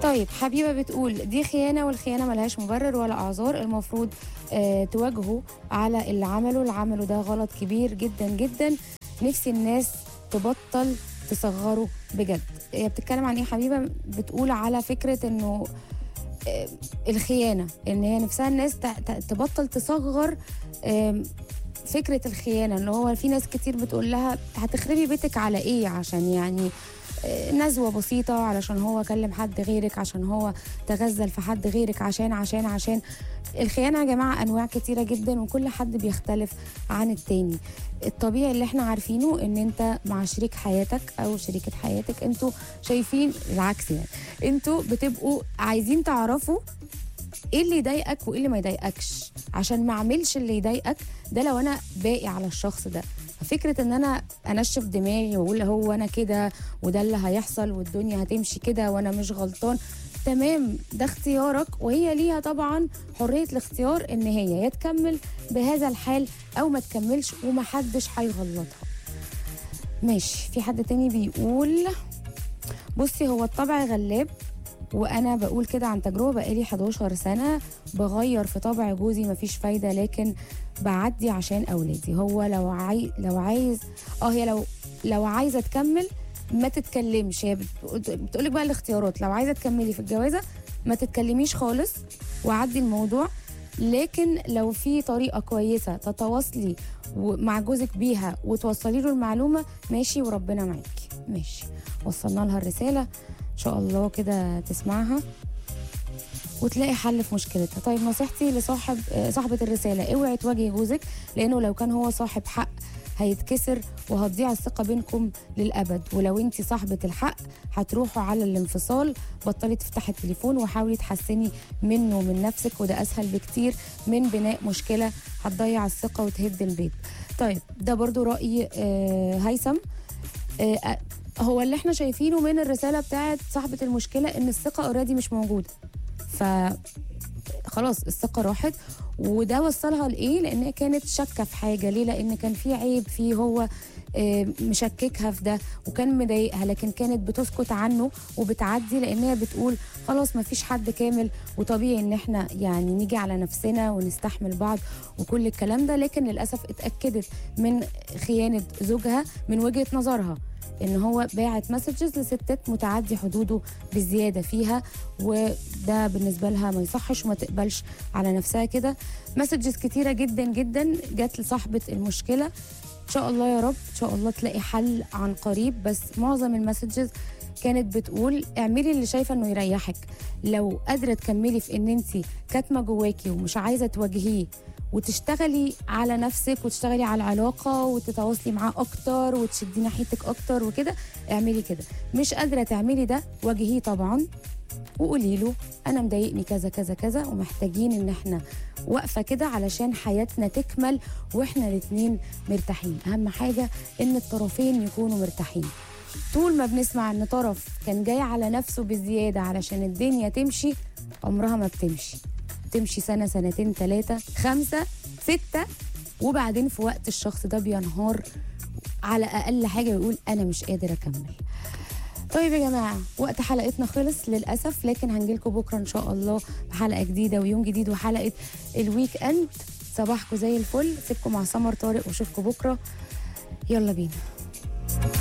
طيب حبيبه بتقول دي خيانه والخيانه ملهاش مبرر ولا اعذار المفروض آه تواجهه على اللي عمله اللي عمله ده غلط كبير جدا جدا نفسي الناس تبطل تصغره بجد هي بتتكلم عن ايه حبيبه بتقول على فكره انه آه، الخيانه ان هي نفسها الناس ت- ت- تبطل تصغر آم، فكره الخيانه اللي هو في ناس كتير بتقول لها هتخربي بيتك على ايه عشان يعني آه، نزوه بسيطه علشان هو كلم حد غيرك عشان هو تغزل في حد غيرك عشان عشان عشان الخيانه يا جماعه انواع كتيره جدا وكل حد بيختلف عن التاني الطبيعي اللي احنا عارفينه ان انت مع شريك حياتك او شريكه حياتك انتوا شايفين العكس يعني انتوا بتبقوا عايزين تعرفوا ايه اللي يضايقك وايه اللي ما يضايقكش عشان ما اعملش اللي يضايقك ده لو انا باقي على الشخص ده ففكره ان انا انشف دماغي واقول هو انا كده وده اللي هيحصل والدنيا هتمشي كده وانا مش غلطان تمام ده اختيارك وهي ليها طبعا حريه الاختيار ان هي يا تكمل بهذا الحال او ما تكملش ومحدش هيغلطها ماشي في حد تاني بيقول بصي هو الطبع غلاب وانا بقول كده عن تجربه بقالي 11 سنه بغير في طبع جوزي مفيش فايده لكن بعدي عشان اولادي هو لو عاي... لو عايز اه هي لو لو عايزه تكمل ما تتكلمش هي بتقول لك بقى الاختيارات لو عايزه تكملي في الجوازه ما تتكلميش خالص وعدي الموضوع لكن لو في طريقه كويسه تتواصلي و- مع جوزك بيها وتوصلي له المعلومه ماشي وربنا معاكي ماشي وصلنا لها الرساله ان شاء الله كده تسمعها وتلاقي حل في مشكلتها طيب نصيحتي لصاحب آه، صاحبة الرسالة اوعي تواجهي جوزك لانه لو كان هو صاحب حق هيتكسر وهتضيع الثقة بينكم للأبد ولو انت صاحبة الحق هتروحوا على الانفصال بطلي تفتحي التليفون وحاولي تحسني منه ومن نفسك وده أسهل بكتير من بناء مشكلة هتضيع الثقة وتهد البيت طيب ده برضو رأي آه، هيثم آه، آه، هو اللي احنا شايفينه من الرسالة بتاعت صاحبة المشكلة ان الثقة اوريدي مش موجودة ف خلاص الثقه راحت وده وصلها لايه لان هي كانت شاكه في حاجه ليه لان كان في عيب فيه هو آه، مشككها في ده وكان مضايقها لكن كانت بتسكت عنه وبتعدي لان هي بتقول خلاص ما فيش حد كامل وطبيعي ان احنا يعني نيجي على نفسنا ونستحمل بعض وكل الكلام ده لكن للاسف اتاكدت من خيانه زوجها من وجهه نظرها ان هو باعت مسجز لستات متعدي حدوده بزياده فيها وده بالنسبه لها ما يصحش وما تقبلش على نفسها كده مسجز كتيره جدا جدا جت لصاحبه المشكله ان شاء الله يا رب ان شاء الله تلاقي حل عن قريب بس معظم المسجز كانت بتقول اعملي اللي شايفه انه يريحك لو قادره تكملي في ان انت كاتمه جواكي ومش عايزه تواجهيه وتشتغلي على نفسك وتشتغلي على العلاقه وتتواصلي معاه اكتر وتشدي ناحيتك اكتر وكده اعملي كده مش قادره تعملي ده واجهيه طبعا وقولي له انا مضايقني كذا كذا كذا ومحتاجين ان احنا واقفه كده علشان حياتنا تكمل واحنا الاتنين مرتاحين اهم حاجه ان الطرفين يكونوا مرتاحين طول ما بنسمع ان طرف كان جاي على نفسه بزياده علشان الدنيا تمشي عمرها ما بتمشي تمشي سنه سنتين ثلاثه خمسه سته وبعدين في وقت الشخص ده بينهار على اقل حاجه يقول انا مش قادر اكمل طيب يا جماعه وقت حلقتنا خلص للاسف لكن هنجيلكم بكره ان شاء الله بحلقه جديده ويوم جديد وحلقه الويك اند صباحكم زي الفل سيبكم مع سمر طارق واشوفكم بكره يلا بينا